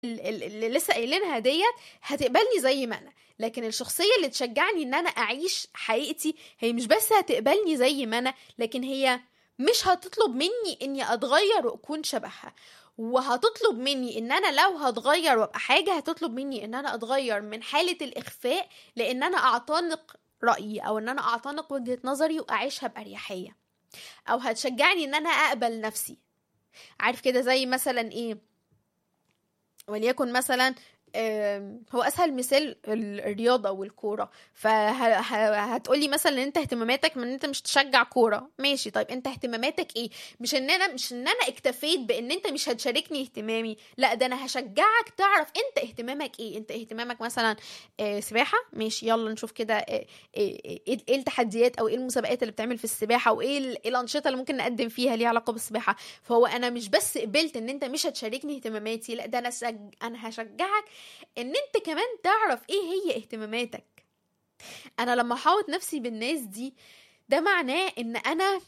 اللي لسه قايلينها ديت هتقبلني زي ما انا لكن الشخصيه اللي تشجعني ان انا اعيش حقيقتي هي مش بس هتقبلني زي ما انا لكن هي مش هتطلب مني اني اتغير واكون شبهها وهتطلب مني ان انا لو هتغير وابقى حاجه هتطلب مني ان انا اتغير من حاله الاخفاء لان انا اعتنق رايي او ان انا اعتنق وجهه نظري واعيشها باريحيه او هتشجعني ان انا اقبل نفسي عارف كده زي مثلا ايه وليكن مثلا آم، هو اسهل مثال ال- الرياضه والكوره فهتقولي مثلا ان انت اهتماماتك من ان انت مش تشجع كوره ماشي طيب انت اهتماماتك ايه مش ان انا مش ان انا اكتفيت بان انت مش هتشاركني اهتمامي لا ده انا هشجعك تعرف انت اهتمامك ايه انت اهتمامك مثلا آه، سباحه ماشي يلا نشوف كده آه، ايه إيه- إيه التحديات او ايه المسابقات اللي بتعمل في السباحه وايه ال- إيه الانشطه اللي ممكن نقدم فيها ليها علاقه بالسباحه فهو انا مش بس قبلت ان انت مش هتشاركني اهتماماتي لا ده انا سج... انا هشجعك ان انت كمان تعرف ايه هي اهتماماتك انا لما احاوط نفسي بالناس دي ده معناه ان انا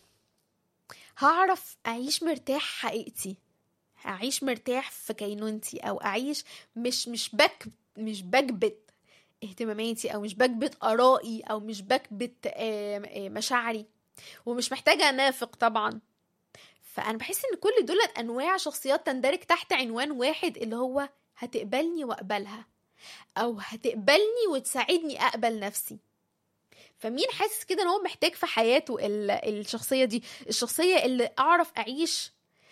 هعرف اعيش مرتاح حقيقتي اعيش مرتاح في كينونتي او اعيش مش مش بك مش بكبت اهتماماتي او مش بكبت ارائي او مش بكبت آم، آم، مشاعري ومش محتاجه انافق طبعا فانا بحس ان كل دول انواع شخصيات تندرج تحت عنوان واحد اللي هو هتقبلني واقبلها او هتقبلني وتساعدني اقبل نفسي فمين حاسس كده ان هو محتاج في حياته ال- الشخصيه دي الشخصيه اللي اعرف اعيش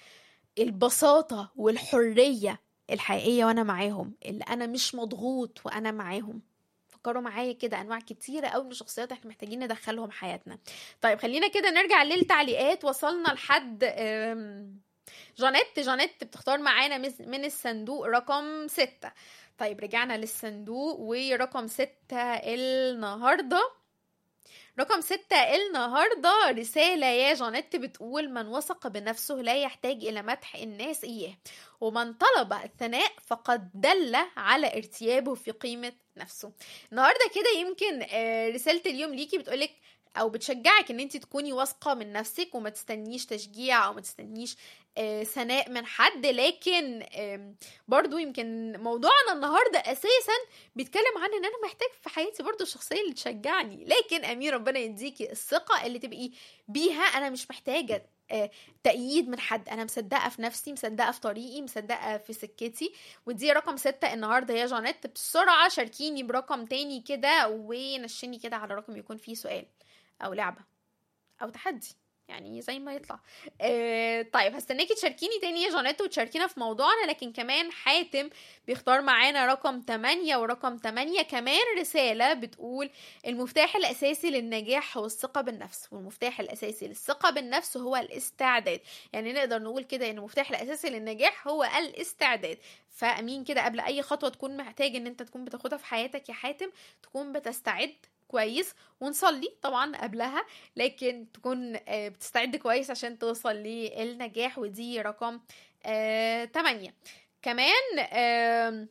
البساطه والحريه الحقيقيه وانا معاهم اللي انا مش مضغوط وانا معاهم فكروا معايا كده انواع كتيره قوي من الشخصيات احنا محتاجين ندخلهم حياتنا طيب خلينا كده نرجع للتعليقات وصلنا لحد أم، جانيت جانيت بتختار معانا مز- من الصندوق رقم ستة طيب رجعنا للصندوق ورقم ستة النهاردة رقم ستة النهاردة رسالة يا جانيت بتقول من وثق بنفسه لا يحتاج إلى مدح الناس إياه ومن طلب الثناء فقد دل على ارتيابه في قيمة نفسه النهاردة كده يمكن آه، رسالة اليوم ليكي بتقولك او بتشجعك ان انت تكوني واثقه من نفسك وما تستنيش تشجيع او ما تستنيش آه، ثناء من حد لكن آم، برضو يمكن موضوعنا النهارده اساسا بيتكلم عن ان انا محتاج في حياتي برضو الشخصيه اللي تشجعني لكن امين ربنا يديكي الثقه اللي تبقي بيها انا مش محتاجه آه، تأييد من حد أنا مصدقة في نفسي مصدقة في طريقي مصدقة في سكتي ودي رقم ستة النهاردة يا جانيت بسرعة شاركيني برقم تاني كده ونشني كده على رقم يكون فيه سؤال أو لعبة أو تحدي يعني زي ما يطلع آه طيب هستناكي تشاركيني تاني يا جانيت وتشاركينا في موضوعنا لكن كمان حاتم بيختار معانا رقم 8 ورقم 8 كمان رسالة بتقول المفتاح الأساسي للنجاح هو الثقة بالنفس والمفتاح الأساسي للثقة بالنفس هو الاستعداد يعني نقدر نقول كده ان المفتاح الأساسي للنجاح هو الاستعداد فأمين كده قبل أي خطوة تكون محتاج ان انت تكون بتاخدها في حياتك يا حاتم تكون بتستعد كويس ونصلي طبعا قبلها لكن تكون آه، بتستعد كويس عشان توصل للنجاح ودي رقم آه 8 كمان آم،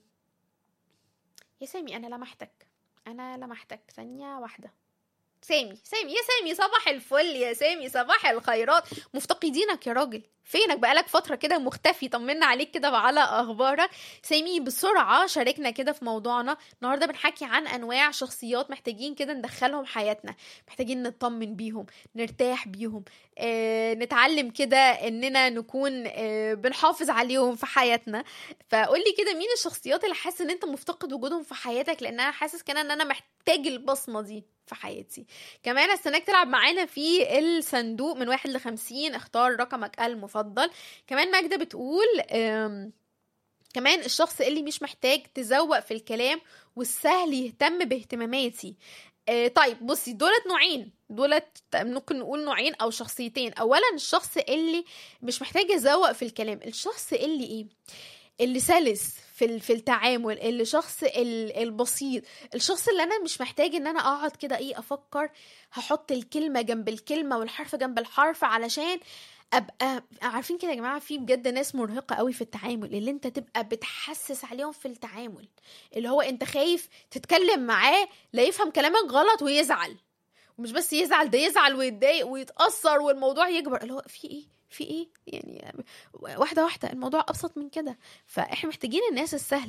يا سامي انا لمحتك انا لمحتك ثانية واحدة سامي سامي يا سامي صباح الفل يا سامي صباح الخيرات مفتقدينك يا راجل فينك بقالك فترة كده مختفي طمنا عليك كده وعلى أخبارك سامي بسرعة شاركنا كده في موضوعنا النهاردة بنحكي عن أنواع شخصيات محتاجين كده ندخلهم حياتنا محتاجين نطمن بيهم نرتاح بيهم آه، نتعلم كده اننا نكون آه، بنحافظ عليهم في حياتنا فقولي كده مين الشخصيات اللي حاسس ان انت مفتقد وجودهم في حياتك لان انا حاسس كده ان انا محتاج البصمه دي في حياتي كمان استناك تلعب معانا في الصندوق من واحد لخمسين اختار رقمك المفضل كمان ماجدة بتقول أم كمان الشخص اللي مش محتاج تزوق في الكلام والسهل يهتم باهتماماتي آه طيب بصي دولت نوعين دولت ممكن نقول نوعين او شخصيتين اولا الشخص اللي مش محتاج يزوق في الكلام الشخص اللي ايه اللي سلس في ال- في التعامل اللي شخص ال- البسيط الشخص اللي انا مش محتاج ان انا اقعد كده ايه افكر هحط الكلمه جنب الكلمه والحرف جنب الحرف علشان ابقى عارفين كده يا جماعه في بجد ناس مرهقه قوي في التعامل اللي انت تبقى بتحسس عليهم في التعامل اللي هو انت خايف تتكلم معاه لا يفهم كلامك غلط ويزعل ومش بس يزعل ده يزعل ويتضايق ويتاثر والموضوع يكبر اللي هو في ايه في ايه يعني واحده واحده الموضوع ابسط من كده فاحنا محتاجين الناس السهله